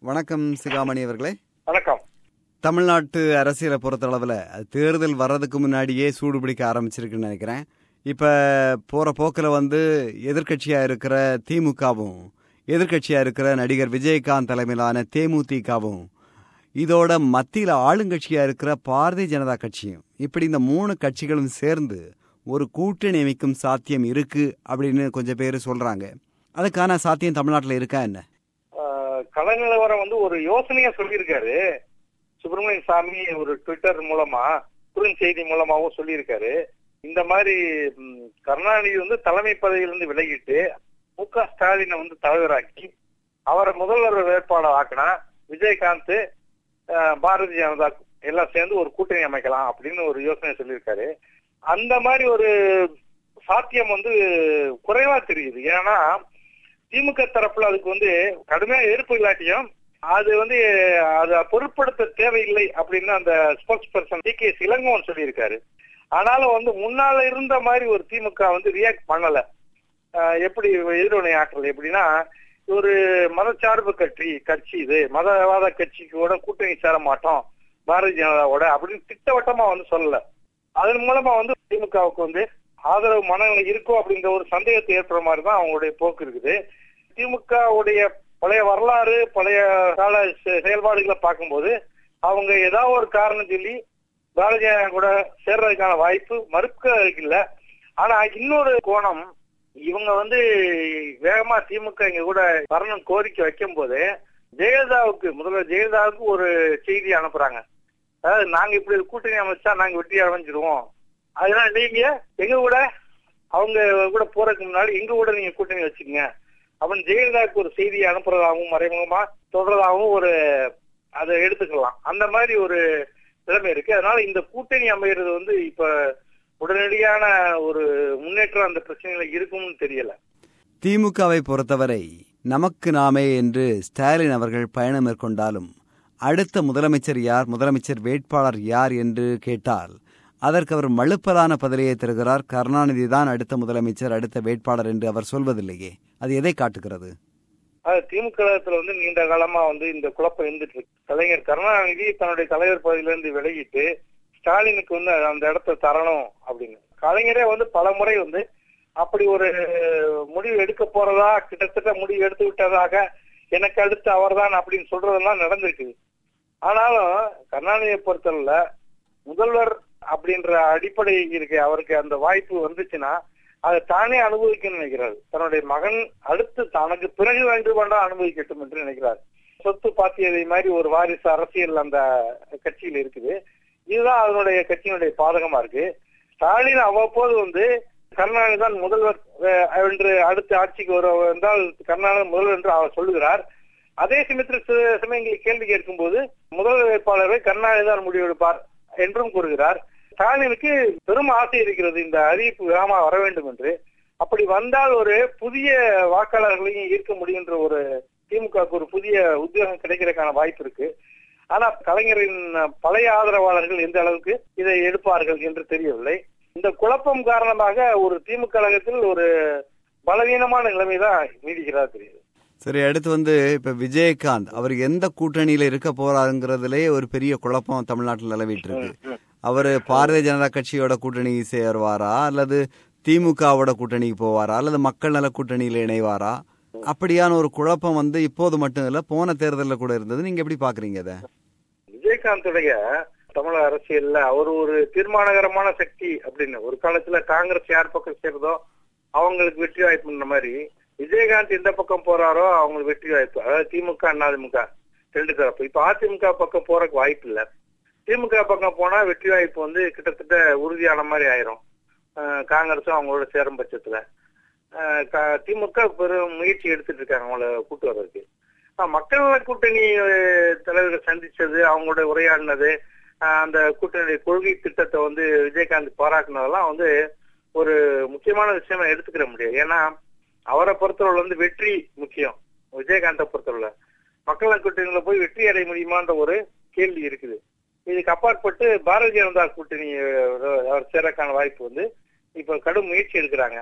வணக்கம் சிகாமணி அவர்களே வணக்கம் தமிழ்நாட்டு அரசியலை பொறுத்தளவில் அது தேர்தல் வர்றதுக்கு முன்னாடியே சூடு பிடிக்க ஆரம்பிச்சிருக்குன்னு நினைக்கிறேன் இப்போ போகிற போக்கில் வந்து எதிர்க்கட்சியாக இருக்கிற திமுகவும் எதிர்க்கட்சியாக இருக்கிற நடிகர் விஜயகாந்த் தலைமையிலான தேமுதிகவும் இதோட மத்தியில் ஆளுங்கட்சியாக இருக்கிற பாரதிய ஜனதா கட்சியும் இப்படி இந்த மூணு கட்சிகளும் சேர்ந்து ஒரு கூட்டணி அமைக்கும் சாத்தியம் இருக்கு அப்படின்னு கொஞ்சம் பேர் சொல்றாங்க அதுக்கான சாத்தியம் தமிழ்நாட்டில் இருக்கா என்ன ஆஹ் கள நிலவரம் வந்து ஒரு யோசனையா சொல்லியிருக்காரு சுப்பிரமணிய சாமி ஒரு ட்விட்டர் மூலமா குறுஞ்செய்தி மூலமாவும் சொல்லியிருக்காரு இந்த மாதிரி ம், கருணாநிதி வந்து தலைமை பதவியிலிருந்து விலகிட்டு மு க ஸ்டாலினை வந்து தலைவராக்கி அவரை முதல்வர் வேட்பாளர் ஆக்கினா விஜயகாந்த் ஆஹ், பாரதிய ஜனதா எல்லாம் சேர்ந்து ஒரு கூட்டணி அமைக்கலாம் அப்படின்னு ஒரு யோசனை சொல்லியிருக்காரு அந்த மாதிரி ஒரு சாத்தியம் வந்து குறைவா தெரியுது ஏன்னா திமுக தரப்புல அதுக்கு வந்து கடுமையா எதிர்ப்பு இல்லாட்டியும் அது வந்து அதை பொருட்படுத்த தேவையில்லை அப்படின்னு அந்த sports person T K Elangovan சொல்லியிருக்காரு ஆனாலும் வந்து முன்னால இருந்த மாதிரி ஒரு திமுக வந்து ரியாக்ட் பண்ணல ஆஹ் எப்படி எதிர்வினை ஆற்றல் எப்படின்னா ஒரு மதச்சார்பு கட்சி கட்சி இது மதவாத கட்சிக்கு கூட கூட்டணி சேர மாட்டோம் பாரதிய ஜனதாவோட அப்படின்னு திட்டவட்டமா வந்து சொல்லல அதன் மூலமா வந்து திமுகவுக்கு வந்து ஆதரவு மனநிலை இருக்கும் அப்படிங்கிற ஒரு சந்தேகத்தை ஏற்படுற மாதிரி தான் அவங்களுடைய போக்கு இருக்குது திமுக உடைய பழைய வரலாறு பழைய கால செ- செயல்பாடுகளை பார்க்கும்போது அவங்க ஏதாவது ஒரு காரணம் சொல்லி பாரதிய ஜனதா கூட சேர்றதுக்கான வாய்ப்பு மறுக்க இல்ல ஆனா இன்னொரு கோணம் இவங்க வந்து வேகமா திமுக இங்க கூட வரணும் கோரிக்கை வைக்கும் போது ஜெயலலிதாவுக்கு முதல்வர் ஜெயலலிதாவுக்கு ஒரு செய்தி அனுப்புறாங்க அதாவது நாங்க இப்படி ஒரு கூட்டணி அமைச்சா நாங்க வெற்றி அடைஞ்சிருவோம் அதனால நீங்க எங்க கூட அவங்க கூட போறதுக்கு முன்னாடி எங்க கூட நீங்க கூட்டணி வச்சுக்கங்க அப்படின்னு ஜெயலலிதாவுக்கு ஒரு செய்தியை அனுப்புறதாகவும் மறைமுகமா சொல்றதாகவும் ஒரு அதை எடுத்துக்கலாம் அந்த மாதிரி ஒரு நிலைமை இருக்கு அதனால இந்த கூட்டணி அமைகிறது வந்து இப்ப உடனடியான ஒரு முன்னேற்றம் அந்த பிரச்சனையில இருக்கும்னு தெரியல திமுகவை பொறுத்தவரை நமக்கு நாமே என்று ஸ்டாலின் அவர்கள் பயணம் மேற்கொண்டாலும் அடுத்த முதலமைச்சர் யார் முதலமைச்சர் வேட்பாளர் யார் என்று கேட்டால் அதற்கு அவர் மழுப்பலான பதிலையை தருகிறார் கருணாநிதி தான் அடுத்த முதலமைச்சர் அடுத்த வேட்பாளர் என்று அவர் சொல்வதில்லையே அது எதை காட்டுகிறது அது திமுக கழகத்துல வந்து நீண்ட காலமா வந்து இந்த குழப்பம் இருந்துட்டு இருக்கு கலைஞர் கருணாநிதி தன்னுடைய தலைவர் பதவியில இருந்து விலகிட்டு ஸ்டாலினுக்கு வந்து அந்த இடத்த தரணும் அப்படின்னு கலைஞரே வந்து பல முறை வந்து அப்படி ஒரு முடிவு எடுக்க போறதா கிட்டத்தட்ட முடிவு எடுத்து விட்டதாக எனக்கு அடுத்து அவர்தான் அப்படின்னு சொல்றதெல்லாம் நடந்திருக்குது ஆனாலும் கருணாநிதியை பொறுத்தவரையில முதல்வர் அப்படின்ற அடிப்படை இருக்கு அவருக்கு அந்த வாய்ப்பு வந்துச்சுன்னா அதை தானே அனுபவிக்கணும்னு நினைக்கிறார் தன்னுடைய மகன் அடுத்து தனக்கு பிறகு வேண்டுமென்றா அனுபவிக்கட்டும் என்று நினைக்கிறார் சொத்து பாத்தியதை மாதிரி ஒரு வாரிசு அரசியல் அந்த கட்சியில் இருக்குது இதுதான் அதனுடைய கட்சியினுடைய பாதகமா இருக்கு ஸ்டாலின் அவ்வப்போது வந்து கருணாநிதி தான் முதல்வர் அஹ், என்று அடுத்த ஆட்சிக்கு வர என்றால் கருணாநிதி முதல்வர் என்று அவர் சொல்லுகிறார் அதே சமயத்தில் சில சமயங்களில் கேள்வி கேட்கும்போது முதல்வர் வேட்பாளரை கருணாநிதி தான் முடிவெடுப்பார் என்றும் கூறுகிறார் ஸ்டாலினுக்கு பெரும் ஆசை இருக்கிறது இந்த அறிவிப்பு வேகமாக வர வேண்டும் என்று அப்படி வந்தால் ஒரு புதிய வாக்காளர்களையும் ஈர்க்க முடியுன்ற ஒரு திமுகவுக்கு ஒரு புதிய உத்தியோகம் கிடைக்கிறதுக்கான வாய்ப்பு இருக்கு ஆனா கலைஞரின் பழைய ஆதரவாளர்கள் எந்த அளவுக்கு இதை எடுப்பார்கள் என்று தெரியவில்லை இந்த குழப்பம் காரணமாக ஒரு திமுக கழகத்தில் ஒரு பலவீனமான நிலைமை தான் நீடிக்கிறதா தெரியுது சரி அடுத்து வந்து இப்ப விஜயகாந்த் அவர் எந்த கூட்டணியில இருக்க போறாருங்கிறதுலே ஒரு பெரிய குழப்பம் தமிழ்நாட்டில் நிலவிட்டு இருக்கு அவர் பாரதிய ஜனதா கட்சியோட கூட்டணி சேருவாரா அல்லது திமுகவோட கூட்டணிக்கு போவாரா அல்லது மக்கள் நல கூட்டணியில இணைவாரா அப்படியான ஒரு குழப்பம் வந்து இப்போது மட்டும் இல்ல போன தேர்தலில் கூட இருந்தது நீங்க எப்படி பாக்குறீங்க அதை விஜயகாந்துடைய தமிழக அரசியல்ல அவர் ஒரு தீர்மானகரமான சக்தி அப்படின்னு ஒரு காலத்துல காங்கிரஸ் யார் பக்கம் சேருதோ அவங்களுக்கு வெற்றி வாய்ப்புன்ற மாதிரி விஜயகாந்த் எந்த பக்கம் போறாரோ அவங்களுக்கு வெற்றி வாய்ப்பு அதாவது திமுக அதிமுக ரெண்டு தரப்பு இப்ப அதிமுக பக்கம் போறதுக்கு வாய்ப்பு இல்ல திமுக பக்கம் போனா வெற்றி வாய்ப்பு வந்து கிட்டத்தட்ட உறுதியான மாதிரி ஆயிரும் அஹ் காங்கிரஸும் அவங்களோட சேரும் பட்சத்துல அஹ் க- திமுக பெரும் முயற்சி எடுத்துட்டு இருக்காங்க அவங்கள கூட்டு வர்றதுக்கு ஆஹ் மக்கள் நல கூட்டணி அஹ், தலைவர்கள் சந்திச்சது அவங்களோட உரையாடினது ஆஹ், அந்த கூட்டணி கொள்கை திட்டத்தை வந்து விஜயகாந்த் பாராட்டினதெல்லாம் வந்து ஒரு முக்கியமான விஷயமா எடுத்துக்கிற முடியாது ஏன்னா அவரை பொறுத்தவரை வந்து வெற்றி முக்கியம் விஜயகாந்தை பொறுத்தவரை மக்கள் நல கூட்டணியில போய் வெற்றி அடைய முடியுமான்ற ஒரு கேள்வி இருக்குது இதுக்கு அப்பாற்பட்டு பாரதிய ஜனதா கூட்டணி அஹ், அவர் சேரக்கான வாய்ப்பு வந்து இப்ப கடும் முயற்சி எடுக்கிறாங்க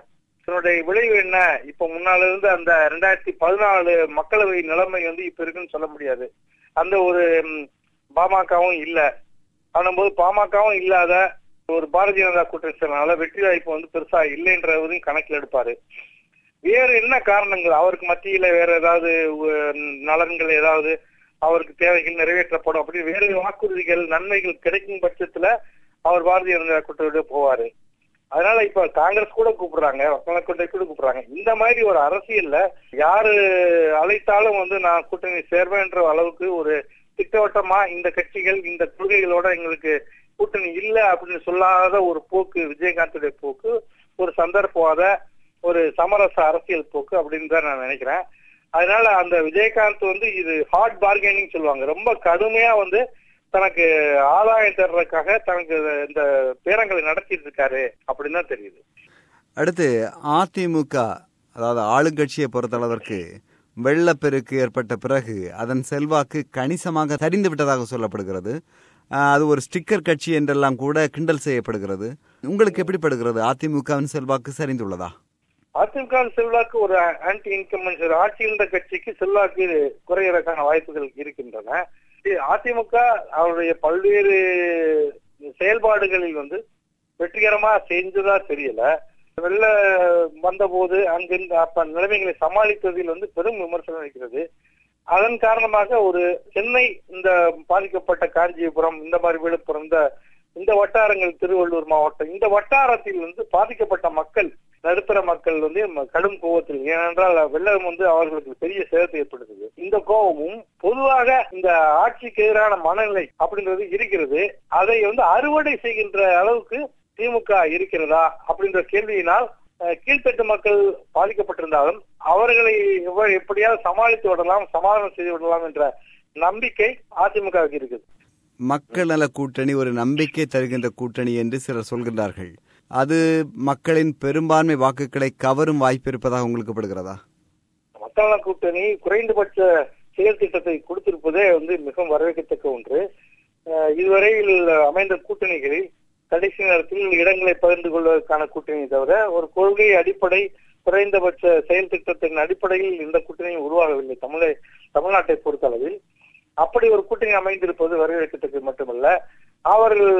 இதனுடைய விளைவு என்ன இப்ப முன்னால இருந்து அந்த ரெண்டாயிரத்தி பதினாலு மக்களவை நிலைமை வந்து இப்ப இருக்குன்னு சொல்ல முடியாது அந்த ஒரு ம், பாமகவும் இல்ல ஆனும்போது பாமகவும் இல்லாத ஒரு பாரதிய ஜனதா கூட்டணி சேர்ந்தனால வெற்றி வாய்ப்பு வந்து பெருசா இல்லைன்றவரையும் கணக்கில் எடுப்பாரு வேற என்ன காரணங்கள் அவருக்கு மத்தியில வேற ஏதாவது உ- நலன்கள் ஏதாவது அவருக்கு தேவைகள் நிறைவேற்றப்படும் அப்படி வேறு வாக்குறுதிகள் நன்மைகள் கிடைக்கும் பட்சத்துல அவர் பாரதிய ஜனதா கூட்டணியோட போவாரு அதனால இப்ப காங்கிரஸ் கூட கூப்பிடுறாங்க வக்கலக்கோட்டை கூட கூப்பிடுறாங்க இந்த மாதிரி ஒரு அரசியல்ல யாரு அழைத்தாலும் வந்து நான் கூட்டணி சேர்வேன்ற அளவுக்கு ஒரு திட்டவட்டமா இந்த கட்சிகள் இந்த கொள்கைகளோட எங்களுக்கு கூட்டணி இல்ல அப்படின்னு சொல்லாத ஒரு போக்கு விஜயகாந்துடைய போக்கு ஒரு சந்தர்ப்பவாத ஒரு சமரச அரசியல் போக்கு அப்படின்னு தான் நான் நினைக்கிறேன் அதனால அந்த விஜயகாந்த் வந்து இது ஹார்ட் பார்கெனிங் சொல்லுவாங்க ரொம்ப கடுமையா வந்து தனக்கு ஆதாயம் தர்றதுக்காக தனக்கு இந்த பேரங்களை நடத்திட்டு இருக்காரு அப்படின்னு தான் தெரியுது அடுத்து அதிமுக அதாவது ஆளுங்கட்சியை பொறுத்தளவிற்கு வெள்ளப்பெருக்கு ஏற்பட்ட பிறகு அதன் செல்வாக்கு கணிசமாக சரிந்து விட்டதாக சொல்லப்படுகிறது ஆஹ், அது ஒரு ஸ்டிக்கர் கட்சி என்றெல்லாம் கூட கிண்டல் செய்யப்படுகிறது உங்களுக்கு எப்படிப்படுகிறது அதிமுகவின் செல்வாக்கு சரிந்துள்ளதா அதிமுக செல்வாக்கு ஒரு ஆன்டி இன்கம்பன்ஸ் ஆட்சியில் இருந்த கட்சிக்கு செல்வாக்கு குறையறதுக்கான வாய்ப்புகள் இருக்கின்றன இது அதிமுக அவருடைய பல்வேறு செயல்பாடுகளில் வந்து வெற்றிகரமா செஞ்சதா தெரியல வெள்ள வந்தபோது அங்கிருந்து அப்ப நிலைமைகளை சமாளித்ததில் வந்து பெரும் விமர்சனம் இருக்கிறது அதன் காரணமாக ஒரு சென்னை இந்த பாதிக்கப்பட்ட காஞ்சிபுரம் இந்த மாதிரி விழுப்புரம் இந்த இந்த வட்டாரங்கள் திருவள்ளூர் மாவட்டம் இந்த வட்டாரத்தில் வந்து பாதிக்கப்பட்ட மக்கள் நடுத்தர மக்கள் வந்து ம- கடும் கோபத்தில் ஏனென்றால் வெள்ளம் வந்து அவர்களுக்கு பெரிய சேதத்தை ஏற்படுத்துது இந்த கோபமும் பொதுவாக இந்த ஆட்சிக்கு எதிரான மனநிலை அப்படின்றது இருக்கிறது அதை வந்து அறுவடை செய்கின்ற அளவுக்கு திமுக இருக்கிறதா அப்படின்ற கேள்வியினால் அஹ், கீழ்த்தட்டு மக்கள் பாதிக்கப்பட்டிருந்தாலும் அவர்களை எவ்வ- எப்படியாவது சமாளித்து விடலாம் சமாதானம் செய்து விடலாம் என்ற நம்பிக்கை அதிமுகவுக்கு இருக்குது மக்கள் நல கூட்டணி ஒரு நம்பிக்கை தருகின்ற கூட்டணி என்று சிலர் சொல்கின்றார்கள் அது மக்களின் பெரும்பான்மை வாக்குகளை கவரும் வாய்ப்பு இருப்பதாக உங்களுக்கு படுகிறதா மக்கள் நல கூட்டணி குறைந்தபட்ச செயல் திட்டத்தை கொடுத்திருப்பதே வந்து மிகவும் வரவேற்கத்தக்க ஒன்று அஹ் இதுவரையில் அமைந்த கூட்டணிகளில் கடைசி நேரத்தில் இடங்களை பகிர்ந்து கொள்வதற்கான கூட்டணி தவிர ஒரு கொள்கை அடிப்படை குறைந்தபட்ச செயல் திட்டத்தின் அடிப்படையில் இந்த கூட்டணி உருவாகவில்லை தமிழை தமிழ்நாட்டை பொறுத்தளவில் அப்படி ஒரு கூட்டணி அமைந்திருப்பது வரவேற்கத்தக்கது மட்டுமல்ல அவர்கள்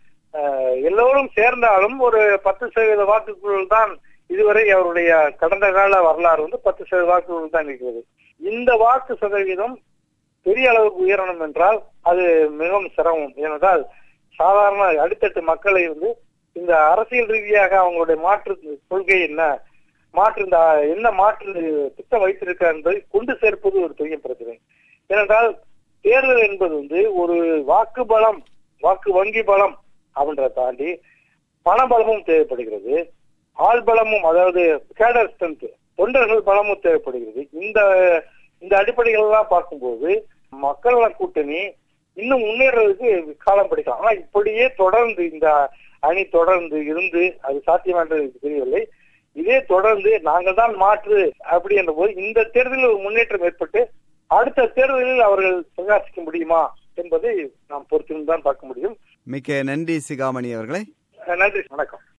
அஹ், எல்லோரும் சேர்ந்தாலும் ஒரு பத்து சதவீத வாக்குகள் தான் இதுவரை அவருடைய கடந்த கால வரலாறு வந்து பத்து சதவீத வாக்குகள் தான் இருக்கிறது இந்த வாக்கு சதவீதம் பெரிய அளவுக்கு உயரணும் என்றால் அது மிகவும் சிரமம் ஏனென்றால் சாதாரண அடித்தட்டு மக்களை வந்து இந்த அரசியல் ரீதியாக அவங்களுடைய மாற்று கொள்கை என்ன மாற்று இந்த என்ன மாற்று திட்டம் வைத்திருக்க என்பதை கொண்டு சேர்ப்பது ஒரு பெரிய பிரச்சனை ஏனென்றால் தேர்தல் என்பது வந்து ஒரு வாக்கு பலம் வாக்கு வங்கி பலம் அப்படின்றத தாண்டி பண பலமும் தேவைப்படுகிறது ஆள் பலமும் அதாவது கேடர் ஸ்ட்ரென்த் தொண்டர்கள் பலமும் தேவைப்படுகிறது இந்த இந்த அடிப்படைகள் எல்லாம் பார்க்கும்போது மக்கள் நல கூட்டணி இன்னும் முன்னேறதுக்கு காலம் பிடிக்கலாம் ஆனா இப்படியே தொடர்ந்து இந்த அணி தொடர்ந்து இருந்து அது சாத்தியமானது எனக்கு தெரியவில்லை இதே தொடர்ந்து நாங்கள் தான் மாற்று அப்படி என்ற போது இந்த தேர்தலில் ஒரு முன்னேற்றம் ஏற்பட்டு அடுத்த தேர்தலில் அவர்கள் பிரகாசிக்க முடியுமா என்பதை நாம் பொறுத்திருந்து தான் பார்க்க முடியும் மிக்க நன்றி சிகாமணி அவர்களே நன்றி வணக்கம்